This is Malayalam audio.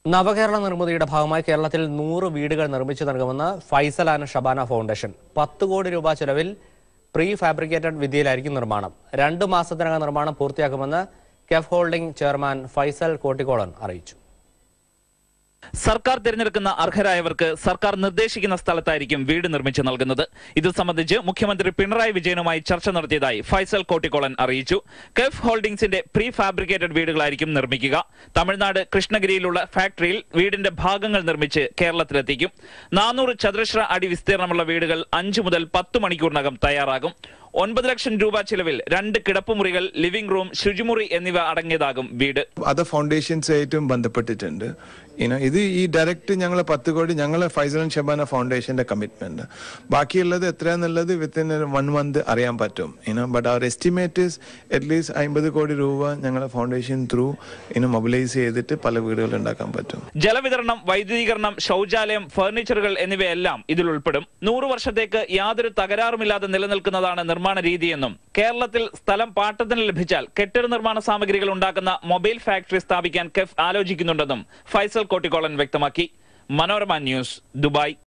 നവകേരള നിർമ്മിതിയുടെ ഭാഗമായി കേരളത്തിൽ നൂറ് വീടുകൾ നിർമ്മിച്ചു നൽകുമെന്ന് ഫൈസൽ ആൻഡ് ഷബാന ഫൗണ്ടേഷൻ പത്ത് കോടി രൂപ ചെലവിൽ പ്രീ ഫാബ്രിക്കേറ്റഡ് വിദ്യയിലായിരിക്കും നിർമ്മാണം രണ്ട് മാസത്തിനകം നിർമ്മാണം പൂർത്തിയാക്കുമെന്ന് KEF holding chairman Faizal Kottikollon അറിയിച്ചു സർക്കാർ തിരഞ്ഞെടുക്കുന്ന അർഹരായവർക്ക് സർക്കാർ നിർദ്ദേശിക്കുന്ന സ്ഥലത്തായിരിക്കും വീട് നിർമ്മിച്ചു നൽകുന്നത് ഇത് സംബന്ധിച്ച് മുഖ്യമന്ത്രി പിണറായി വിജയനുമായി ചർച്ച നടത്തിയതായി ഫൈസൽ കോട്ടിക്കോളൻ അറിയിച്ചു കെഫ് ഹോൾഡിംഗ്സിന്റെ പ്രീ ഫാബ്രിക്കേറ്റഡ് വീടുകളായിരിക്കും നിർമ്മിക്കുക തമിഴ്നാട് കൃഷ്ണഗിരിയിലുള്ള ഫാക്ടറിയിൽ വീടിന്റെ ഭാഗങ്ങൾ നിർമ്മിച്ച് കേരളത്തിലെത്തിക്കും നാനൂറ് ചതുരശ്ര അടി വിസ്തീർണമുള്ള വീടുകൾ അഞ്ചു മുതൽ പത്ത് മണിക്കൂറിനകം തയ്യാറാകും ഒൻപത് ലക്ഷം രൂപ ചിലവിൽ രണ്ട് കിടപ്പുമുറികൾ ലിവിംഗ് റൂം ശുചിമുറി എന്നിവ അടങ്ങിയതാകും വീട് അതർ ഫൗണ്ടേഷൻസ് ആയിട്ടും ബന്ധപ്പെട്ടിട്ടുണ്ട് ഇനോ ഇത് ഈ ഡയറക്റ്റ് ഞങ്ങൾ പത്ത് കോടി ഞങ്ങൾ ഫൈസൽ ആൻഡ് ഷബാന ഫൗണ്ടേഷന്റെ കമ്മിറ്റ്മെന്റ് ബാക്കിയുള്ളത് എത്രയാന്നുള്ളത് വിത്തിൻ വൺ മന്ത് അറിയാൻ പറ്റും ഇനോ ബട്ട് അവർ എസ്റ്റിമേറ്റ് അറ്റ്ലീസ്റ്റ് അമ്പത് കോടി രൂപ ഞങ്ങളെ ഫൗണ്ടേഷൻ ത്രൂ ഇനോ മൊബിലൈസ് ചെയ്തിട്ട് പല വീടുകൾ ഉണ്ടാക്കാൻ പറ്റും ജലവിതരണം വൈദ്യുതീകരണം ശൗചാലയം ഫർണിച്ചറുകൾ എന്നിവയെല്ലാം ഇതിൽ ഉൾപ്പെടും നൂറു വർഷത്തേക്ക് യാതൊരു തകരാറുമില്ലാതെ നിലനിൽക്കുന്നതാണ് നിർമ്മാണ രീതിയെന്നും കേരളത്തിൽ സ്ഥലം പാട്ടത്തിന് ലഭിച്ചാൽ കെട്ടിട നിർമ്മാണ സാമഗ്രികൾ ഉണ്ടാക്കുന്ന മൊബൈൽ ഫാക്ടറി സ്ഥാപിക്കാൻ കെഫ് ആലോചിക്കുന്നുണ്ടെന്നും ഫൈസൽ കോട്ടിക്കോളൻ വ്യക്തമാക്കി മനോരമ ന്യൂസ് ദുബായ്